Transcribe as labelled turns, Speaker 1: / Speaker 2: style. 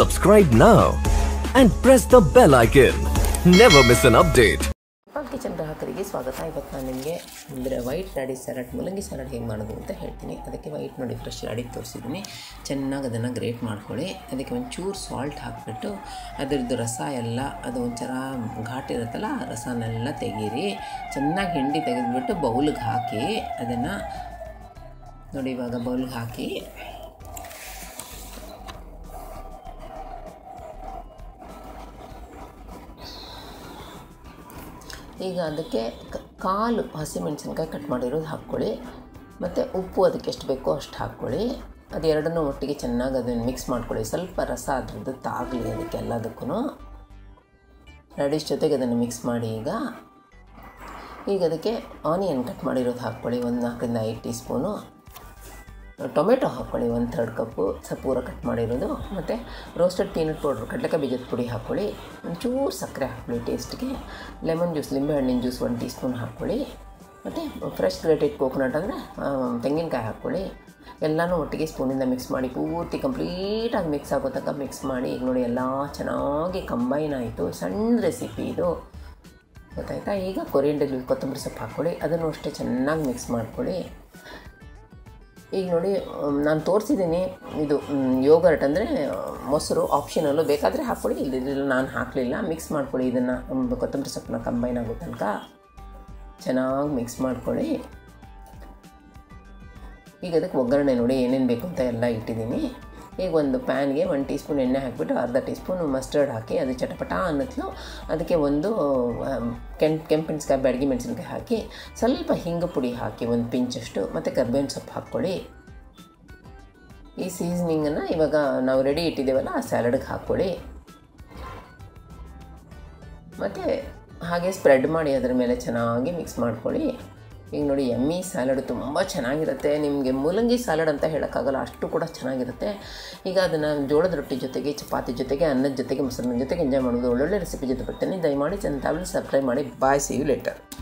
Speaker 1: Subscribe now and press the bell icon. Never miss an update.
Speaker 2: Pal kitchen ಗ್ರಾಹಕರಿಗೆ ಸ್ವಾಗತ ಇವತ್ತು ನಾನು ನಿಮಗೆ ಅಂದರೆ ವೈಟ್ ರಾಡಿಸ್ ಸಲಾಡ್ ಮೂಲಂಗಿ ಸಲಾಡ್ ಹೇಗೆ ಮಾಡೋದು ಅಂತ ಹೇಳ್ತೀನಿ ಅದಕ್ಕೆ ವೈಟ್ ನೋಡಿ ಫ್ರೆಶ್ ರಾಡಿ ತೋರಿಸಿದ್ದೀನಿ ಚೆನ್ನಾಗಿ ಅದನ್ನು ಗ್ರೇಟ್ ಮಾಡ್ಕೊಳ್ಳಿ ಅದಕ್ಕೆ ಒಂಚೂರು ಸಾಲ್ಟ್ ಹಾಕಿಬಿಟ್ಟು ಅದರದ್ದು ರಸ ಎಲ್ಲ ಅದು ಒಂಥರ ಘಾಟ್ ಇರುತ್ತಲ್ಲ ಆ ರಸನೆಲ್ಲ ತೆಗೀರಿ ಚೆನ್ನಾಗಿ ಹಿಂಡಿ ತೆಗೆದುಬಿಟ್ಟು ಬೌಲ್ಗೆ ಹಾಕಿ ಅದನ್ನು ನೋಡಿ ಇವಾಗ ಬೌಲ್ಗೆ ಹಾಕಿ ಈಗ ಅದಕ್ಕೆ ಕ- ಕಾಲು ಹಸಿಮೆಣಸಿನ್ಕಾಯಿ ಕಟ್ ಮಾಡಿರೋದು ಹಾಕ್ಕೊಳ್ಳಿ ಮತ್ತು ಉಪ್ಪು ಅದಕ್ಕೆ ಎಷ್ಟು ಬೇಕೋ ಅಷ್ಟು ಹಾಕ್ಕೊಳ್ಳಿ ಅದು ಎರಡನ್ನೂ ಒಟ್ಟಿಗೆ ಚೆನ್ನಾಗಿ ಅದನ್ನು ಮಿಕ್ಸ್ ಮಾಡ್ಕೊಳ್ಳಿ ಸ್ವಲ್ಪ ರಸ ಅದ್ರದ್ದು ತಾಗಲಿ ಅದಕ್ಕೆ ಎಲ್ಲದಕ್ಕೂ ರೆಡಿಶ್ ಜೊತೆಗೆ ಅದನ್ನು ಮಿಕ್ಸ್ ಮಾಡಿ ಈಗ ಈಗ ಅದಕ್ಕೆ ಆನಿಯನ್ ಕಟ್ ಮಾಡಿರೋದು ಹಾಕ್ಕೊಳ್ಳಿ ಒಂದು ನಾಲ್ಕರಿಂದ ಐದು ಟೀ ಸ್ಪೂನು ಟೊಮೆಟೊ ಹಾಕ್ಕೊಳ್ಳಿ ಒಂದು ಥರ್ಡ್ ಕಪ್ಪು ಸಪೂರ ಕಟ್ ಮಾಡಿರೋದು ಮತ್ತು ರೋಸ್ಟೆಡ್ ಪೀನಟ್ ಪೌಡ್ರ್ ಕಡಲೆಕಾಯಿ ಬೀಜದ ಪುಡಿ ಹಾಕ್ಕೊಳ್ಳಿ ಒಂಚೂರು ಸಕ್ಕರೆ ಹಾಕ್ಕೊಳ್ಳಿ ಟೇಸ್ಟ್ಗೆ ಲೆಮನ್ ಜ್ಯೂಸ್ ಲಿಂಬೆಹಣ್ಣಿನ ಜ್ಯೂಸ್ ಒಂದು ಟೀ ಸ್ಪೂನ್ ಹಾಕ್ಕೊಳ್ಳಿ ಮತ್ತು ಫ್ರೆಶ್ ಗ್ರೇಟೆಡ್ ಕೋಕೋನಟ್ ಅಂದರೆ ತೆಂಗಿನಕಾಯಿ ಹಾಕ್ಕೊಳ್ಳಿ ಎಲ್ಲನೂ ಒಟ್ಟಿಗೆ ಸ್ಪೂನಿಂದ ಮಿಕ್ಸ್ ಮಾಡಿ ಪೂರ್ತಿ ಕಂಪ್ಲೀಟಾಗಿ ಮಿಕ್ಸ್ ಆಗೋ ತನಕ ಮಿಕ್ಸ್ ಮಾಡಿ ಈಗ ನೋಡಿ ಎಲ್ಲ ಚೆನ್ನಾಗಿ ಕಂಬೈನ್ ಆಯಿತು ಸಣ್ಣ ರೆಸಿಪಿ ಇದು ಗೊತ್ತಾಯ್ತಾ ಈಗ ಕೊರಿಯಂಡರ್ ಕೊತ್ತಂಬರಿ ಸೊಪ್ಪು ಹಾಕ್ಕೊಳ್ಳಿ ಅದನ್ನು ಅಷ್ಟೇ ಚೆನ್ನಾಗಿ ಮಿಕ್ಸ್ ಮಾಡ್ಕೊಳ್ಳಿ ಈಗ ನೋಡಿ ನಾನು ತೋರಿಸಿದ್ದೀನಿ ಇದು ಯೋಗರ್ಟ್ ಅಂದರೆ ಮೊಸರು ಆಪ್ಷನಲ್ಲು ಬೇಕಾದರೆ ಹಾಕ್ಕೊಳ್ಳಿ ಇಲ್ಲದಿಲ್ಲ ನಾನು ಹಾಕಲಿಲ್ಲ ಮಿಕ್ಸ್ ಮಾಡ್ಕೊಳ್ಳಿ ಇದನ್ನು ಕೊತ್ತಂಬರಿ ಸೊಪ್ಪನ್ನ ಕಂಬೈನ್ ಆಗೋ ತನಕ ಚೆನ್ನಾಗಿ ಮಿಕ್ಸ್ ಮಾಡ್ಕೊಳ್ಳಿ ಈಗ ಅದಕ್ಕೆ ಒಗ್ಗರಣೆ ನೋಡಿ ಏನೇನು ಬೇಕು ಅಂತ ಎಲ್ಲ ಇಟ್ಟಿದ್ದೀನಿ ಈಗ ಒಂದು ಪ್ಯಾನ್ಗೆ ಒಂದು ಟೀ ಸ್ಪೂನ್ ಎಣ್ಣೆ ಹಾಕಿಬಿಟ್ಟು ಅರ್ಧ ಟೀ ಸ್ಪೂನ್ ಮಸ್ಟರ್ಡ್ ಹಾಕಿ ಅದು ಚಟಪಟ ಅನ್ನತ್ಲು ಅದಕ್ಕೆ ಒಂದು ಕೆಂಪು ಕೆಂಪು ಬ್ಯಾಡಗಿ ಮೆಣಸಿನ್ಕಾಯಿ ಹಾಕಿ ಸ್ವಲ್ಪ ಹಿಂಗು ಪುಡಿ ಹಾಕಿ ಒಂದು ಪಿಂಚಷ್ಟು ಮತ್ತು ಕರ್ಬೇವಿನ ಸೊಪ್ಪು ಹಾಕ್ಕೊಳ್ಳಿ ಈ ಸೀಸನಿಂಗನ್ನು ಇವಾಗ ನಾವು ರೆಡಿ ಇಟ್ಟಿದ್ದೇವಲ್ಲ ಆ ಸ್ಯಾಲಡ್ಗೆ ಹಾಕ್ಕೊಳ್ಳಿ ಮತ್ತು ಹಾಗೆ ಸ್ಪ್ರೆಡ್ ಮಾಡಿ ಅದರ ಮೇಲೆ ಚೆನ್ನಾಗಿ ಮಿಕ್ಸ್ ಮಾಡ್ಕೊಳ್ಳಿ ಈಗ ನೋಡಿ ಎಮ್ಮಿ ಸ್ಯಾಲಡ್ ತುಂಬ ಚೆನ್ನಾಗಿರುತ್ತೆ ನಿಮಗೆ ಮೂಲಂಗಿ ಸ್ಯಾಲಡ್ ಅಂತ ಹೇಳೋಕ್ಕಾಗಲ್ಲ ಅಷ್ಟು ಕೂಡ ಚೆನ್ನಾಗಿರುತ್ತೆ ಈಗ ಅದನ್ನು ಜೋಳದ ರೊಟ್ಟಿ ಜೊತೆಗೆ ಚಪಾತಿ ಜೊತೆಗೆ ಅನ್ನದ ಜೊತೆಗೆ ಮೊಸರಿನ ಜೊತೆಗೆ ಎಂಜಾಯ್ ಮಾಡೋದು ಒಳ್ಳೊಳ್ಳೆ ರೆಸಿಪಿ ಜೊತೆ ಬರ್ತೇನೆ ದಯಮಾಡಿ ಚೆನ್ನ ಸಬ್ಸ್ಕ್ರೈಬ್ ಮಾಡಿ ಬಾಯ್ ಸಿ ಯು ಲೇಟರ್